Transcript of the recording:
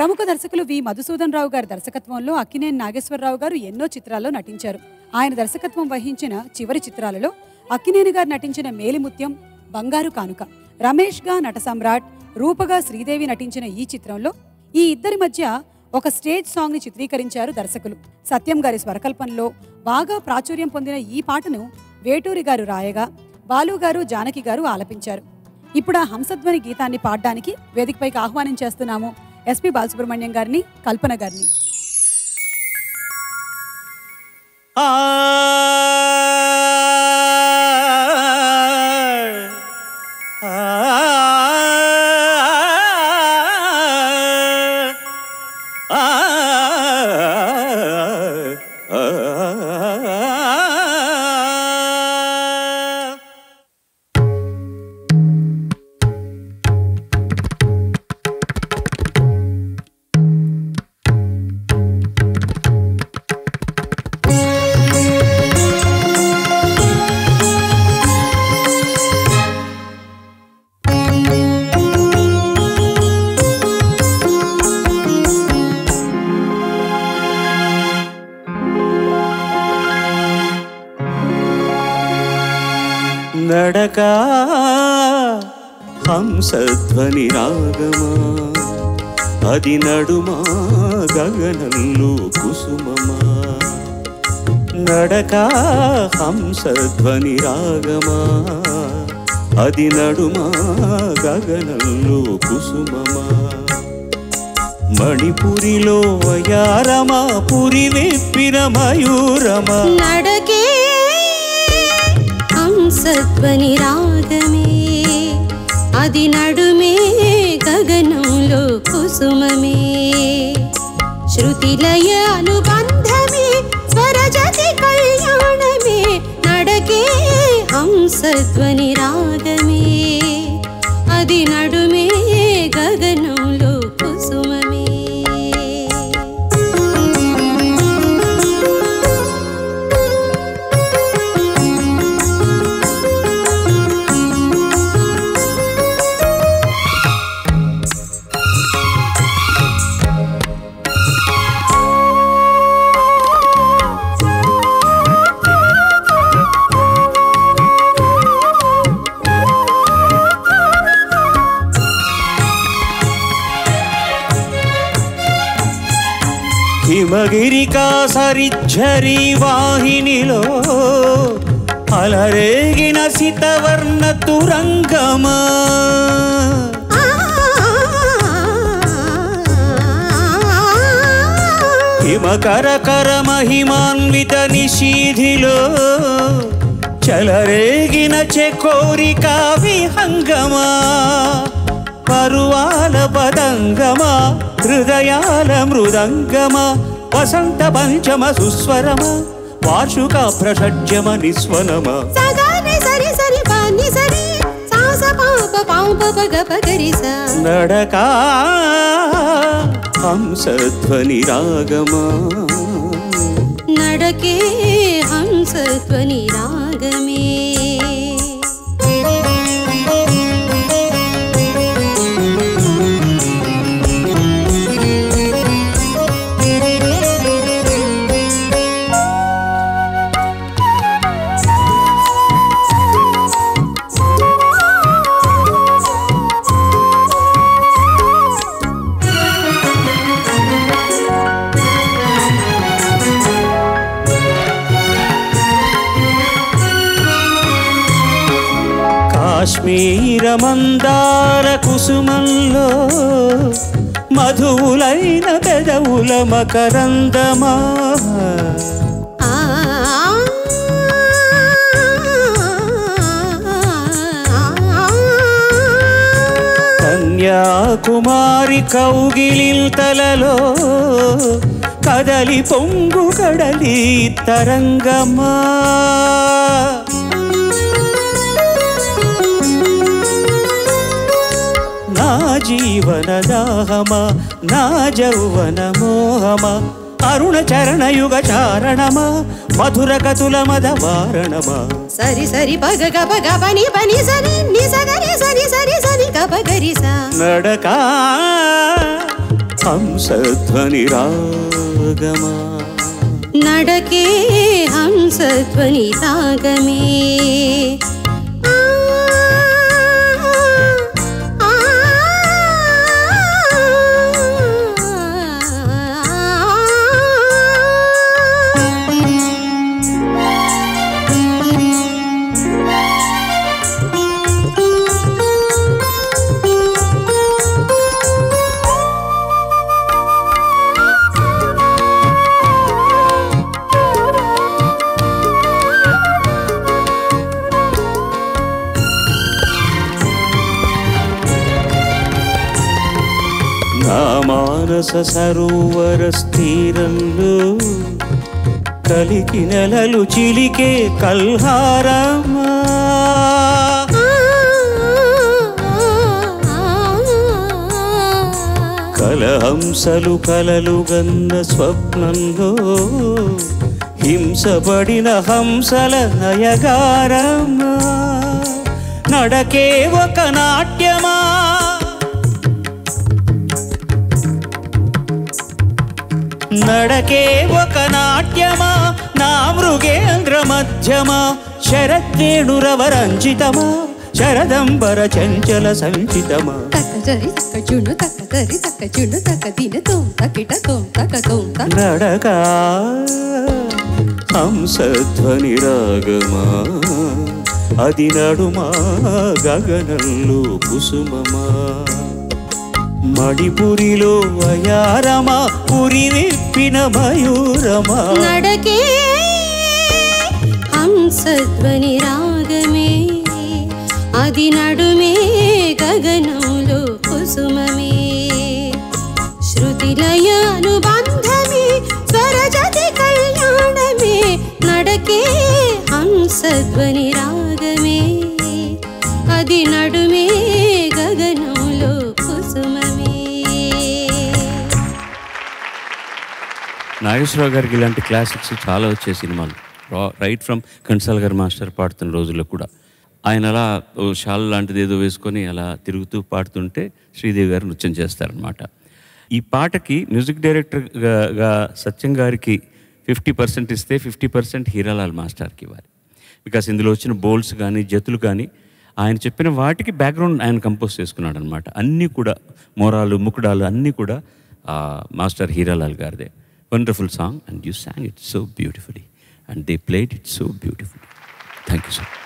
ప్రముఖ దర్శకులు వి మధుసూదన్ రావు గారి దర్శకత్వంలో అక్కినేని నాగేశ్వరరావు గారు ఎన్నో చిత్రాల్లో నటించారు ఆయన దర్శకత్వం వహించిన చివరి చిత్రాలలో అక్కినేని గారు నటించిన మేలిముత్యం బంగారు కానుక రమేష్ గా నట సమ్రాట్ రూపగా శ్రీదేవి నటించిన ఈ చిత్రంలో ఈ ఇద్దరి మధ్య ఒక స్టేజ్ సాంగ్ ని చిత్రీకరించారు దర్శకులు సత్యం గారి స్వరకల్పనలో బాగా ప్రాచుర్యం పొందిన ఈ పాటను వేటూరి గారు రాయగా బాలు గారు జానకి గారు ఆలపించారు ఇప్పుడు ఆ హంసధ్వని గీతాన్ని పాడడానికి వేదికపైకి ఆహ్వానం చేస్తున్నాము ఎస్పి బాలసుబ్రహ్మణ్యం గారిని కల్పన గారిని ఆ నడక హంసధ్వని రాగమా అది నడుమా గగనంలో కుసుమమా నడక హంసధ్వని రాగమా అది నడుమా గగనంలో కుసుమమా మణిపురిలో వయారమా పురి వెప్పిన మయూరమా నడకే హంసధ్వని రాగమే అది నడుమే గగనంలో కుసుమమే శృతిలయ అనుబంధమే స్వరజతి కళ్యాణమే నడకే హంసధ్వని రాగమే అది నడుమే గగనంలో కుసుమమే హిమగిరికా సరిఝరి వాహినిలో అలరేగిన సితవర్ణ తురంగమా హిమకర కర మహిమాన్విత నిషీధిలో చలరేగిన చెకోరిక విహంగమా పరువాల పదంగమా హృదయాల మృదంగమా వసంత పంచమ సుస్వరమా వార్షుక ప్రషడ్యమ నిస్వనమా సగాని సరి సరి పాని సరి సాస పాప పాప పగ పగరి సా నడకా హంసధ్వని రాగమా నడకే హంసధ్వని రాగమే కాశ్మీర మందార కుసుమంలో మధువులైన పెదవుల మకరందమా ఆ కన్యాకుమారి కౌగిలింతలలో కదలి పొంగు కడలి తరంగమా నా జీవన దాహమా నా జౌవన మోహమా అరుణ చరణ యుగ చారణమా మధుర కతుల మద వారణమా సరి సరి పగ గప గపని పని సరి ని సగరి సరి సరి సరి గప గరి సా నడకా హంసధ్వని రాగమా నడకే హంసధ్వని రాగమే ఆ, ఆ, నా మానస సరోవర స్థీరంలో కలికి నెలలు చిలికే కల్హారమా కలహంసలు కలలు గన్న స్వప్నంలో హింసపడిన హంసల నయగారమా నడకే ఒక నాట్యమా నడకే ఒక నాట్యమా నా మృగేంద్ర మధ్యమా శరద్వేణురవరంజితమా శరదంబర చంచల సంచితమా తక్క జరి తక్క చును తక్క జరి తక్క చును తక్క దిన తోం తకిట తోం తక తోం తక నడక హంసధ్వని రాగమా అది నడుమా గగనంలో కుసుమమా మణిపురిలో వయారమా పురి విప్పిన మయూరమా నడకే హంసధ్వని రాగమే అది నడుమే గగనంలో కుసుమమే శృతిలయ అనుబంధమే స్వరజతి కళ్యాణమే నడకే హంసధ్వని రాగమే అది నడుమే గగనంలో కుసుమమే నాగేశ్వరరావు గారికి ఇలాంటి క్లాసిక్స్ చాలా వచ్చే సినిమాలు రా- రైట్ ఫ్రమ్ కన్సల్ గారు మాస్టర్ పాడుతున్న రోజుల్లో కూడా ఆయన అలా ఓ షాల్ లాంటిది ఏదో వేసుకొని అలా తిరుగుతూ పాడుతుంటే శ్రీదేవి గారు నృత్యం చేస్తారనమాట ఈ పాటకి మ్యూజిక్ డైరెక్టర్గా సత్యం గారికి ఫిఫ్టీ పర్సెంట్ ఇస్తే ఫిఫ్టీ పర్సెంట్ హీరాలాల్ మాస్టర్కి ఇవ్వాలి బికాస్ ఇందులో వచ్చిన బోల్స్ కానీ జతులు కానీ ఆయన చెప్పిన వాటికి బ్యాక్గ్రౌండ్ ఆయన కంపోజ్ చేసుకున్నాడు అనమాట అన్నీ కూడా మోరాలు ముకుడాలు అన్నీ కూడా ఆ, మాస్టర్ హీరాలాల్ గారిదే wonderful song and you sang it so beautifully and they played it so beautifully thank you sir